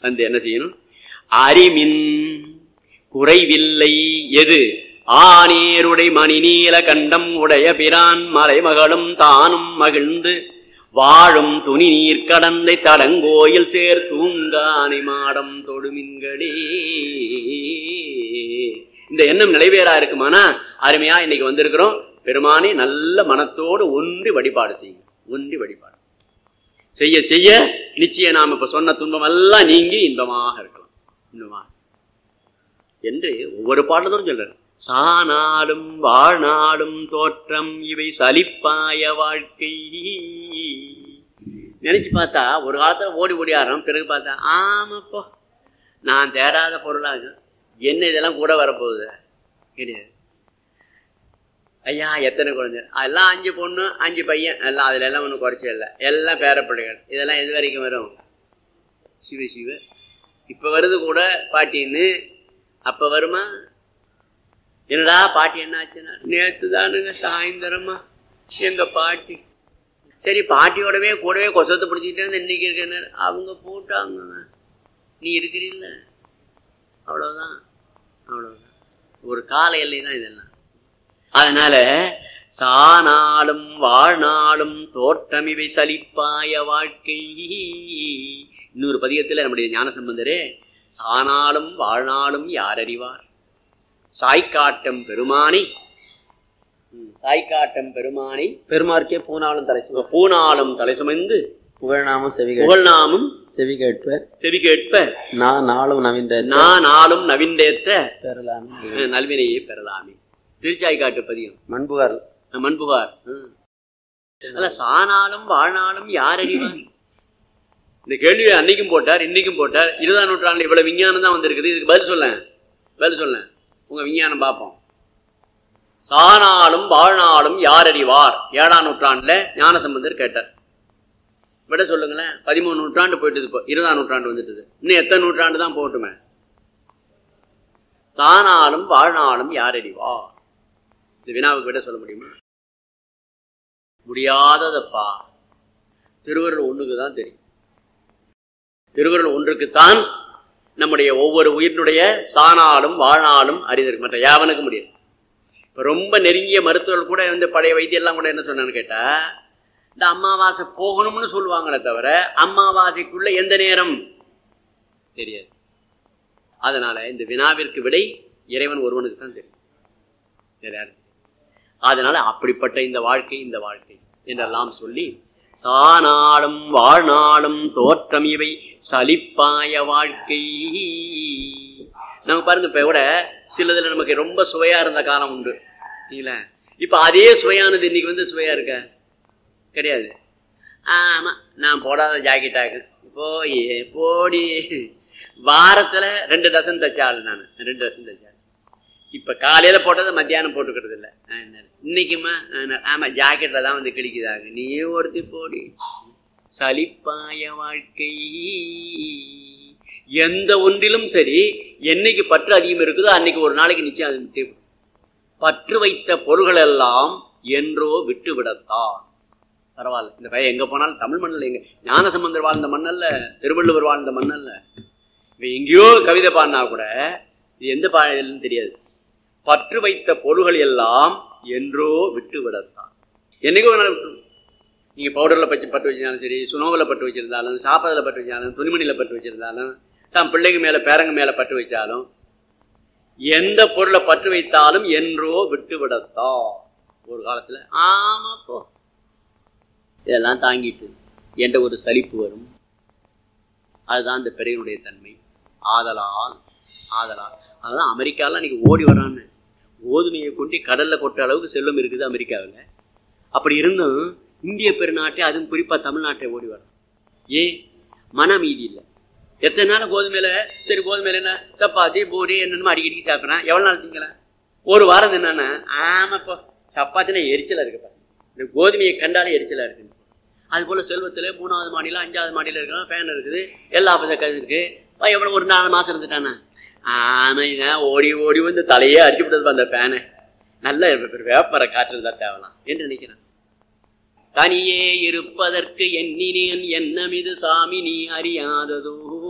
வந்து என்ன செய்யணும் அறிமின் குறைவில்லை எது ஆனேருடை மணிநீல கண்டம் உடைய பிரான் மலைமகளும் தானும் மகிழ்ந்து வாழும் துணி நீர் கடந்தை தடங்கோயில் சேர் தூங்கானை மாடம் தொடுமின்களே இந்த எண்ணம் நிறைவேறா இருக்குமானா அருமையா இன்னைக்கு வந்திருக்கிறோம் பெருமானே நல்ல மனத்தோடு ஒன்றி வழிபாடு செய்யுங்க ஒன்றி வழிபாடு செய்ய செய்ய நிச்சயம் நாம் இப்ப சொன்ன துன்பம் எல்லாம் நீங்கி இன்பமாக இருக்கலாம் இன்பமாக என்று ஒவ்வொரு பாடலும் சொல்றாரு சானாலும் வாழ்நாளும் தோற்றம் இவை சலிப்பாய வாழ்க்கை நினைச்சு பார்த்தா ஒரு காலத்துல ஓடி ஓடி ஆடுறோம் பிறகு பார்த்தா ஆமாப்போ நான் தேடாத பொருளாக என்ன இதெல்லாம் கூட வரப்போகுது கிடையாது ஐயா எத்தனை குழந்தை எல்லாம் அஞ்சு பொண்ணு அஞ்சு பையன் எல்லாம் அதுல எல்லாம் ஒன்றும் குறைச்ச இல்லை எல்லாம் பேரப்பிள்ளைகள் இதெல்லாம் எது வரைக்கும் வரும் சிவ சிவ இப்ப வருது கூட பாட்டின்னு அப்ப வருமா என்னடா பாட்டி என்ன ஆச்சுன்னா நேத்து தானுங்க சாயந்தரமா எங்க பாட்டி சரி பாட்டியோடவே கூடவே கொசத்தை பிடிச்சிக்கிட்டே இன்னைக்கு இருக்க அவங்க போட்டாங்க நீ இருக்கிறீல்ல அவ்வளவுதான் அவ்வளவுதான் ஒரு கால எல்லை தான் இதெல்லாம் அதனால சானாலும் வாழ்நாளும் தோற்றமிவை சலிப்பாய வாழ்க்கை இன்னொரு பதிகத்துல நம்முடைய ஞான சம்பந்தரே சானாலும் வாழ்நாளும் யார் அறிவார் சாய்க்காட்டம் பெருமானை சாய்க்காட்டம் பெருமானை பெருமார்க்கே பூனாலும் தலை சும பூனாலும் தலை சுமந்து புகழ்நாமம் செவி கேட்ப புகழ்நாமும் செவி கேட்ப செவி கேட்ப நான் நாளும் நவீந்த நான் நாளும் நவிந்தேத்த பெறலாமே நல்வினையை பெறலாமே திருச்சாய்க்காட்டு பதியம் மண்புகார் மண்புகார் ம். அல்ல சானாலும் வாழ்நாளும் யார் அறிவார் இந்த கேள்வியை அன்னைக்கும் போட்டார் இன்னைக்கும் போட்டார் இருபதாம் நூற்றாண்டுல இவ்வளவு விஞ்ஞானம் தான் வந்திருக்குது இதுக்கு பதில் சொல்ல பதில் சொல்ல உங்க விஞ்ஞானம் பார்ப்போம் சானாலும் வாழ்நாளும் யார் அறிவார் ஏழாம் நூற்றாண்டுல ஞானசம்பந்தர் கேட்டார் விட சொல்லுங்களேன் பதிமூணு நூற்றாண்டு போயிட்டு இப்போ இருபதாம் நூற்றாண்டு வந்துட்டுது இன்னும் எத்தனை நூற்றாண்டு தான் போட்டுமே சானாலும் வாழ்நாளும் யார் அறிவார் இந்த வினாவுக்கு விட சொல்ல முடியுமா முடியாததப்பா திருவருள் ஒண்ணுக்கு தான் தெரியும் திருவருள் ஒன்றுக்குத்தான் நம்முடைய ஒவ்வொரு உயிரினுடைய சானாலும் வாழ்நாளும் அறிதல் மற்ற யாவனுக்கு முடியாது இப்ப ரொம்ப நெருங்கிய மருத்துவர்கள் கூட வந்து பழைய வைத்தியம் எல்லாம் கூட என்ன சொன்னான்னு கேட்டா இந்த அமாவாசை போகணும்னு சொல்லுவாங்களே தவிர அமாவாசைக்குள்ள எந்த நேரம் தெரியாது அதனால இந்த வினாவிற்கு விடை இறைவன் ஒருவனுக்கு தான் தெரியும் வேற யாருக்கு தெரியாது. அதனால அப்படிப்பட்ட இந்த வாழ்க்கை இந்த வாழ்க்கை என்றெல்லாம் சொல்லி சானாலும் வாழ்நாளும் தோற்றம் இவை சலிப்பாய வாழ்க்கை நம்ம பாருங்க இப்ப கூட சிலதுல நமக்கு ரொம்ப சுவையா இருந்த காலம் உண்டு இல்ல இப்ப அதே சுவையானது இன்னைக்கு வந்து சுவையா இருக்க கிடையாது ஆமா நான் போடாத ஜாக்கெட்டாக்கு போய் போடி வாரத்துல ரெண்டு டசன் தச்சாள் நான் ரெண்டு டசன் தச்சாள் இப்ப காலையில போட்டதை மத்தியானம் போட்டுக்கிறது இல்ல ஆஹ் என்ன, இன்னைக்குமா ஆஹ் என்ன, ஆமா ஜாக்கெட்ல தான் வந்து கிழிக்குதாங்க நீ ஒருத்தி போடி சலிப்பாய வாழ்க்கை எந்த ஒன்றிலும் சரி என்னைக்கு பற்று அதிகம் இருக்குதோ அன்னைக்கு ஒரு நாளைக்கு நிச்சயம் அது தேவை பற்று வைத்த பொருள்கள் எல்லாம் என்றோ விட்டு விடத்தான் பரவாயில்ல இந்த பையன் எங்க போனாலும் தமிழ் மண்ணில் எங்க ஞானசம்பந்தர் வாழ்ந்த மண்ணல்ல திருவள்ளுவர் வாழ்ந்த மண்ணல்ல இவன் எங்கேயோ கவிதை பாடினா கூட இது எந்த பாடலும் தெரியாது பற்று வைத்த பொருள்கள் எல்லாம் என்றோ விட்டு விடத்தான் என்னைக்கோ ஒரு நாள் விட்டுரும். நீங்க பவுடர்ல பச்சு பட்டு வச்சிருந்தாலும் சரி சுனோவில் பட்டு வச்சிருந்தாலும் சாப்பாடுல பட்டு வச்சாலும் துணிமணியில பட்டு வச்சிருந்தாலும் தான் பிள்ளைங்க மேல பேரங்க மேல பட்டு வச்சாலும் எந்த பொருளை பற்று வைத்தாலும் என்றோ விட்டு விடத்தான் ஒரு காலத்துல ஆமா போ இதெல்லாம் தாங்கிட்டு என்ற ஒரு சலிப்பு வரும் அதுதான் இந்த பிறையினுடைய தன்மை ஆதலால் ஆதலால் அதுதான் அமெரிக்காலாம் இன்னைக்கு ஓடி வரான்னு கோதுமையை கொண்டு கடல்ல கொட்ட அளவுக்கு செல்வம் இருக்குது அமெரிக்காவில் அப்படி இருந்தும் இந்திய பெருநாட்டை அதுவும் குறிப்பா தமிழ்நாட்டை ஓடி வரும் ஏன் மன மீதி இல்லை எத்தனை நாள் கோதுமையில சரி கோதுமையில என்ன சப்பாத்தி பூரி என்னென்னமோ அடிக்கடிக்கு சாப்பிட்றேன் எவ்வளவு நாள் திங்கலாம் ஒரு வாரம் என்னன்னா ஆமாப்பா சப்பாத்தினா எரிச்சலா இருக்குப்பா இந்த கோதுமையை கண்டாலே எரிச்சலா இருக்கு அது போல செல்வத்துல மூணாவது மாடியில அஞ்சாவது மாடியில இருக்கலாம் ஃபேன் இருக்குது எல்லா பதக்கம் இருக்கு அவன் எவ்வளவு ஒரு நாலு மாசம் இருந்துட்டானா ஆனா இதான் ஓடி ஓடி வந்து தலையே அடிச்சு விட்டது அந்த ஃபேனை நல்ல வேப்பரை காற்று இருந்தா தேவலாம் என்று நினைக்கிறேன் தனியே இருப்பதற்கு எண்ணினேன் எண்ணமிது சாமி நீ அறியாததோ